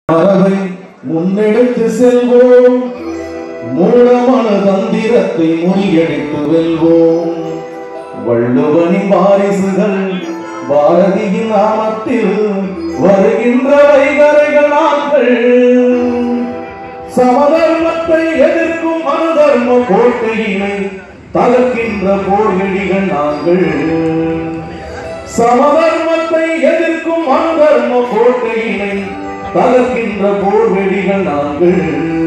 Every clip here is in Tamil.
மரபை முன்னெடுத்து செல்வோம் மூலமான தந்திரத்தை முறியடித்து வெல்வோம் வள்ளுவனின் வாரிசுகள் பாரதியின் நாமத்தில் வருகின்ற வைகரைகள் நாட்கள் சமதர்மத்தை எதிர்க்கும் மனுதர்ம கோட்டையினை தகர்க்கின்ற போர்வெடிகள் நாங்கள் சமதர்மத்தை எதிர்க்கும் மனுதர்ம கோட்டையினை தகர்க்கின்ற போர்வெடிகள் நாங்கள்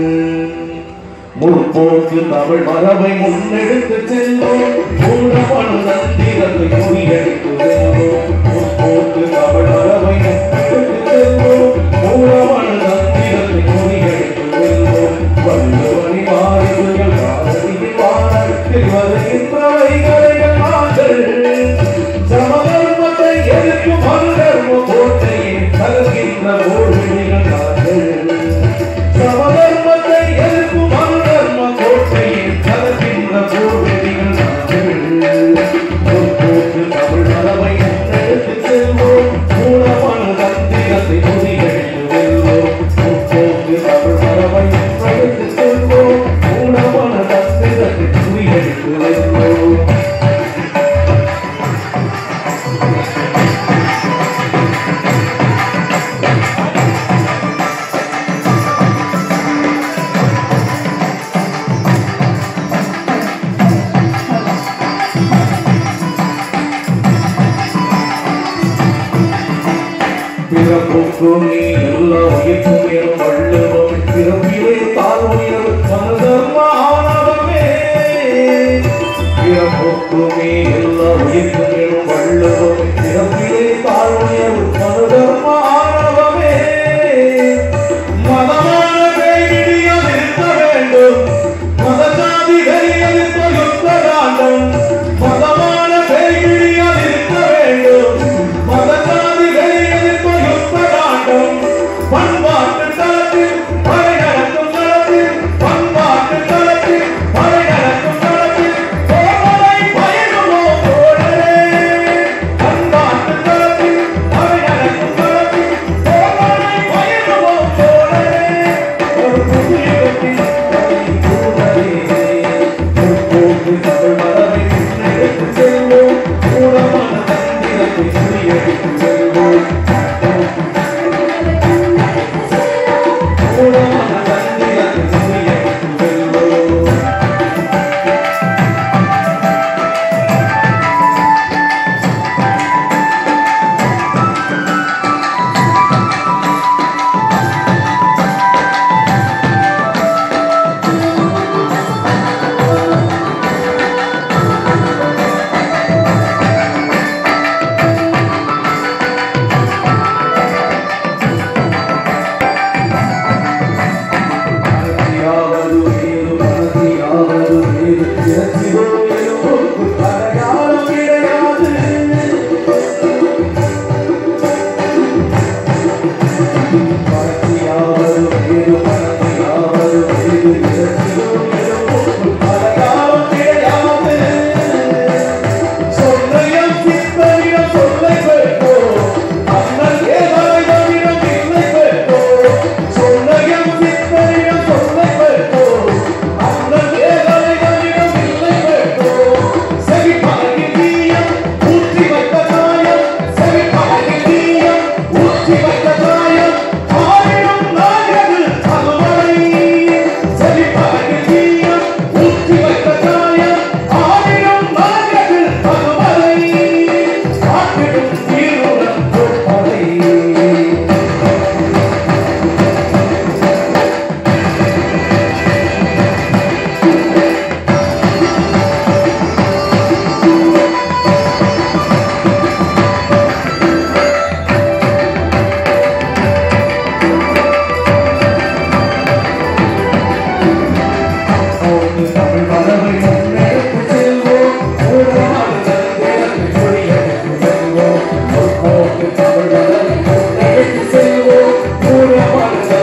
முற்போக்கு தமிழ் மரபை முன்னெடுத்து செல்வோம் மூலமனு தந்திரத்தை முறியடித்து வெல்வோம் முற்போக்கு தமிழ் மரபை முன்னெடுத்து செல்வோம் மூலமனு தந்திரத்தை முறியடித்து வெல்வோம் வள்ளுவனி வாரிசுகள் பாரதியின் வானத்தில் வருகின்ற வைகரைகள் நாங்கள் சமதர்மத்தை எதிர்க்கும் மறுதர்ம கோட்டையை தகர்க்கின்ற போர்வெடிகள் நாங்கள் சமதர்மத்தை எதிர்க்கும் மறுதர்ம கோட்டையை தகர்க்கின்ற போர்வெடிகள் நாங்கள் முற்போக்கு தமிழ் மரபை முன்னெடுத்து செல்வோம் மூலமான தந்திரத்தை முறியடித்து வெல்வோம் முற்போக்கு தமிழ் மரபை முன்னெடுத்து செல்வோம் மூலமான தந்திரத்தை முறியடித்து வெல்வோம் பிறப்புக்கும் நீ எல்லா உயிர்க்கும் எனும் வள்ளுவம் பிறப்பிலே தாழ் உயர்வு மனதர்மானவமே பிறப்புக்கும் நீ எல்லா உயிர்க்கும் எனும் வள்ளுவம் பிறப்பிலே தாழ் உயர்வு மனதர்மானவமே மதமான கைவிடியால் இருக்க வேண்டும் மதஜாதி வெறியெடுத்த யுத்த காண்டம் மதமான கைவிடியால் இருக்க வேண்டும் மதஜாதி வெறியெடுத்த யுத்த காண்டம் பண்பாட்டு தளத்தில் படை நடக்கும் தளத்தில் பண்பாட்டு தளத்தில் படை நடக்கும் தளத்தில் சோதனை பயணமோ தோழரே பண்பாட்டு தளத்தில் படை நடக்கும் தளத்தில் சோதனை பயணமோ தோழரே ஒரு புதியத்தின் முற்போக்கு தமிழ் மரபை முன்னெடுத்து செல்வோம் மூலமான தந்திரத்தை முறியடித்து செல்வோம் மூலமான தந்திரத்தை முறியடித்து செல்வோம் மனதியாவது வேறு மனதியாவது வேறு இறக்கிலோ எழும்போக்கு பலகாலம் கிடையாது மனதியாவது வேறு மனதியாவது வேறு இறக்கிலோ எழும்போக்கு பலகாலம் கிடையாது சொல்லையம் சித்தரியம் சொல்லை பெற்றோம் அண்ணல் ஏதாயிரம் இல்லை பெற்றோம் சொல்லையம் சித்தரியம் சொல்லை பெற்றோம் அண்ணல் ஏதாயிரம் இல்லை பெற்றோம் செவி பழகி தீயம் ஊற்றி வைத்த காயம் செவி பழகி தீயம் ஊற்றி வைத்த காயம் ஆயிரம் நாயகு அலுவலை செவி பழகி தீயம் ஊற்றி வைத்த காயம் ஆயிரம் நாயகு அலுவலை காட்டிடும் தீருடன் கொடுப்பதை போக்கு தமிழ் மரபை முன்னெடுத்து செல்வோம் மூலமான தந்திரத்தை முறியடித்து வெல்வோம் போக்கு தமிழ் மரபை முன்னெடுத்து செல்வோம் மூலமான